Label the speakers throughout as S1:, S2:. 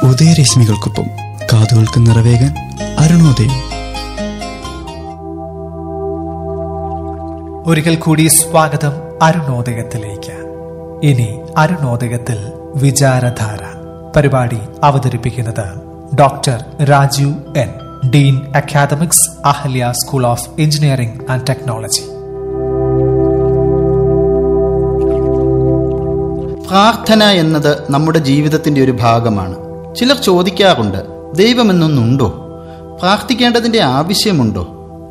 S1: ഉദയരശ്മികൾക്കൊപ്പം കാതുകൾക്ക് നിറവേകാൻ അരുണോദയം
S2: ഒരിക്കൽ കൂടി സ്വാഗതം അരുണോദയത്തിലേക്ക് ഇനി അരുണോദയത്തിൽ വിചാരധാര പരിപാടി അവതരിപ്പിക്കുന്നത് doctor Rajeev N dean academics Ahalya school of engineering and technology
S3: പ്രാർത്ഥന എന്നത് നമ്മുടെ ജീവിതത്തിന്റെ ഒരു ഭാഗമാണ് ചിലർ ചോദിക്കാറുണ്ട് ദൈവമെന്നൊന്നുണ്ടോ പ്രാർത്ഥിക്കേണ്ടതിന്റെ ആവശ്യമുണ്ടോ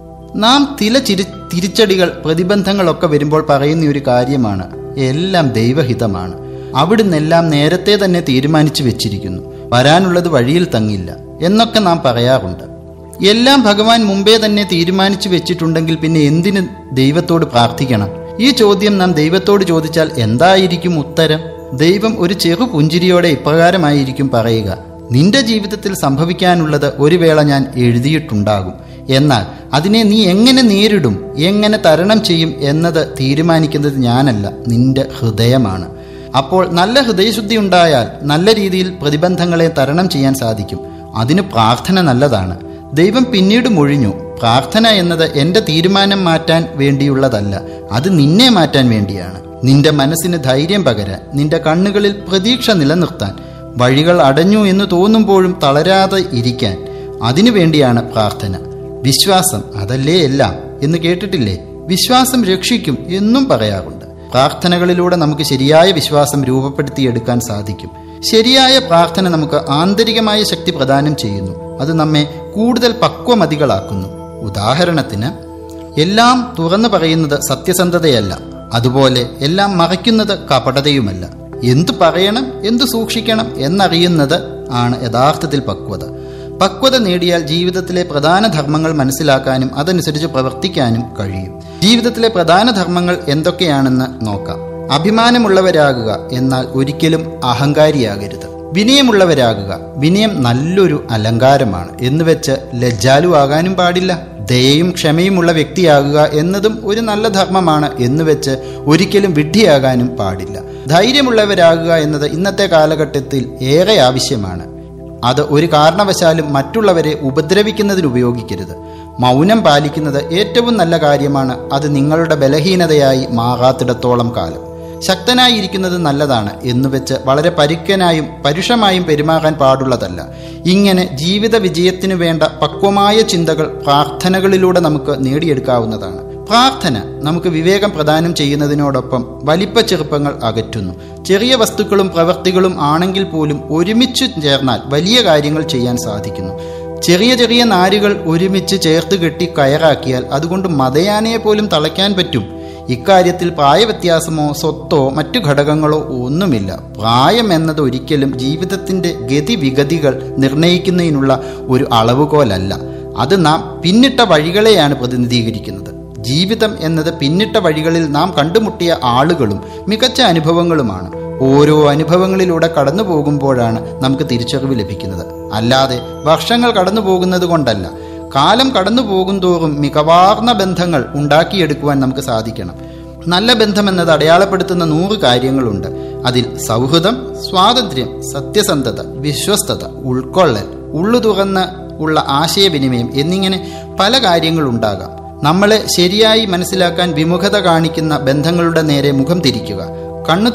S3: നാം ചില ചിരി തിരിച്ചടികൾ പ്രതിബന്ധങ്ങളൊക്കെ വരുമ്പോൾ പറയുന്ന ഒരു കാര്യമാണ് എല്ലാം ദൈവഹിതമാണ് അവിടുന്നെല്ലാം നേരത്തെ തന്നെ തീരുമാനിച്ചു വെച്ചിരിക്കുന്നു വരാനുള്ളത് വഴിയിൽ തങ്ങില്ല എന്നൊക്കെ നാം പറയാറുണ്ട് എല്ലാം ഭഗവാൻ മുമ്പേ തന്നെ തീരുമാനിച്ചു വെച്ചിട്ടുണ്ടെങ്കിൽ പിന്നെ എന്തിന് ദൈവത്തോട് പ്രാർത്ഥിക്കണം ഈ ചോദ്യം നാം ദൈവത്തോട് ചോദിച്ചാൽ എന്തായിരിക്കും ഉത്തരം ദൈവം ഒരു ചെറു പുഞ്ചിരിയോടെ ഇപ്രകാരമായിരിക്കും പറയുക നിന്റെ ജീവിതത്തിൽ സംഭവിക്കാനുള്ളത് ഒരു വേള ഞാൻ എഴുതിയിട്ടുണ്ടാകും എന്നാൽ അതിനെ നീ എങ്ങനെ നേരിടും എങ്ങനെ തരണം ചെയ്യും എന്നത് തീരുമാനിക്കുന്നത് ഞാനല്ല നിന്റെ ഹൃദയമാണ് അപ്പോൾ നല്ല ഹൃദയശുദ്ധി ഉണ്ടായാൽ നല്ല രീതിയിൽ പ്രതിബന്ധങ്ങളെ തരണം ചെയ്യാൻ സാധിക്കും അതിന് പ്രാർത്ഥന നല്ലതാണ് ദൈവം പിന്നീട് മൊഴിഞ്ഞു പ്രാർത്ഥന എന്നത് എൻ്റെ തീരുമാനം മാറ്റാൻ വേണ്ടിയുള്ളതല്ല അത് നിന്നെ മാറ്റാൻ വേണ്ടിയാണ് നിന്റെ മനസ്സിന് ധൈര്യം പകരാൻ നിന്റെ കണ്ണുകളിൽ പ്രതീക്ഷ നിലനിർത്താൻ വഴികൾ അടഞ്ഞു എന്ന് തോന്നുമ്പോഴും തളരാതെ ഇരിക്കാൻ അതിനു വേണ്ടിയാണ് പ്രാർത്ഥന വിശ്വാസം അതല്ലേ എല്ലാം എന്ന് കേട്ടിട്ടില്ലേ വിശ്വാസം രക്ഷിക്കും എന്നും പറയാറുണ്ട് പ്രാർത്ഥനകളിലൂടെ നമുക്ക് ശരിയായ വിശ്വാസം രൂപപ്പെടുത്തിയെടുക്കാൻ സാധിക്കും ശരിയായ പ്രാർത്ഥന നമുക്ക് ആന്തരികമായ ശക്തി പ്രദാനം ചെയ്യുന്നു അത് നമ്മെ കൂടുതൽ പക്വമതികളാക്കുന്നു ഉദാഹരണത്തിന് എല്ലാം തുറന്നു പറയുന്നത് സത്യസന്ധതയല്ല അതുപോലെ എല്ലാം മറയ്ക്കുന്നത് കപടതയുമല്ല എന്തു പറയണം എന്തു സൂക്ഷിക്കണം എന്നറിയുന്നത് ആണ് യഥാർത്ഥത്തിൽ പക്വത പക്വത നേടിയാൽ ജീവിതത്തിലെ പ്രധാന ധർമ്മങ്ങൾ മനസ്സിലാക്കാനും അതനുസരിച്ച് പ്രവർത്തിക്കാനും കഴിയും ജീവിതത്തിലെ പ്രധാന ധർമ്മങ്ങൾ എന്തൊക്കെയാണെന്ന് നോക്കാം അഭിമാനമുള്ളവരാകുക എന്നാൽ ഒരിക്കലും അഹങ്കാരിയാകരുത് വിനയമുള്ളവരാകുക വിനയം നല്ലൊരു അലങ്കാരമാണ് എന്നുവെച്ച് ലജ്ജാലുവാകാനും പാടില്ല ദയയും ക്ഷമയുമുള്ള വ്യക്തിയാകുക എന്നതും ഒരു നല്ല ധർമ്മമാണ് എന്നുവെച്ച് ഒരിക്കലും വിഡ്ഢിയാകാനും പാടില്ല ധൈര്യമുള്ളവരാകുക എന്നത് ഇന്നത്തെ കാലഘട്ടത്തിൽ ഏറെ ആവശ്യമാണ് അത് ഒരു കാരണവശാലും മറ്റുള്ളവരെ ഉപദ്രവിക്കുന്നതിന് ഉപയോഗിക്കരുത് മൗനം പാലിക്കുന്നത് ഏറ്റവും നല്ല കാര്യമാണ് അത് നിങ്ങളുടെ ബലഹീനതയായി മാറാത്തിടത്തോളം കാലം ശക്തനായിരിക്കുന്നത് നല്ലതാണ് എന്നുവെച്ച് വളരെ പരുക്കനായും പരുഷമായും പെരുമാറാൻ പാടുള്ളതല്ല ഇങ്ങനെ ജീവിത വിജയത്തിനു വേണ്ട പക്വമായ ചിന്തകൾ പ്രാർത്ഥനകളിലൂടെ നമുക്ക് നേടിയെടുക്കാവുന്നതാണ് പ്രാർത്ഥന നമുക്ക് വിവേകം പ്രദാനം ചെയ്യുന്നതിനോടൊപ്പം വലിപ്പ ചെറുപ്പങ്ങൾ അകറ്റുന്നു ചെറിയ വസ്തുക്കളും പ്രവൃത്തികളും ആണെങ്കിൽ പോലും ഒരുമിച്ച് ചേർന്നാൽ വലിയ കാര്യങ്ങൾ ചെയ്യാൻ സാധിക്കുന്നു ചെറിയ ചെറിയ നാരുകൾ ഒരുമിച്ച് ചേർത്ത് കെട്ടി കയറാക്കിയാൽ അതുകൊണ്ട് മതയാനയെ പോലും തളയ്ക്കാൻ പറ്റും ഇക്കാര്യത്തിൽ പ്രായവ്യത്യാസമോ സ്വത്തോ മറ്റു ഘടകങ്ങളോ ഒന്നുമില്ല പ്രായം എന്നത് ഒരിക്കലും ജീവിതത്തിന്റെ ഗതിവിഗതികൾ നിർണയിക്കുന്നതിനുള്ള ഒരു അളവുകോലല്ല അത് നാം പിന്നിട്ട വഴികളെയാണ് പ്രതിനിധീകരിക്കുന്നത് ജീവിതം എന്നത് പിന്നിട്ട വഴികളിൽ നാം കണ്ടുമുട്ടിയ ആളുകളും മികച്ച അനുഭവങ്ങളുമാണ് ഓരോ അനുഭവങ്ങളിലൂടെ കടന്നു പോകുമ്പോഴാണ് നമുക്ക് തിരിച്ചറിവ് ലഭിക്കുന്നത് അല്ലാതെ വർഷങ്ങൾ കടന്നു പോകുന്നത് കൊണ്ടല്ല കാലം കടന്നു പോകുന്തോറും മികവാർന്ന ബന്ധങ്ങൾ ഉണ്ടാക്കിയെടുക്കുവാൻ നമുക്ക് സാധിക്കണം നല്ല ബന്ധമെന്നത് അടയാളപ്പെടുത്തുന്ന നൂറ് കാര്യങ്ങളുണ്ട് അതിൽ സൗഹൃദം സ്വാതന്ത്ര്യം സത്യസന്ധത വിശ്വസ്തത ഉൾക്കൊള്ളൽ ഉള്ളു തുറന്ന് ഉള്ള ആശയവിനിമയം എന്നിങ്ങനെ പല കാര്യങ്ങളുണ്ടാകാം നമ്മളെ ശരിയായി മനസ്സിലാക്കാൻ വിമുഖത കാണിക്കുന്ന ബന്ധങ്ങളുടെ നേരെ മുഖം തിരിക്കുക കണ്ണു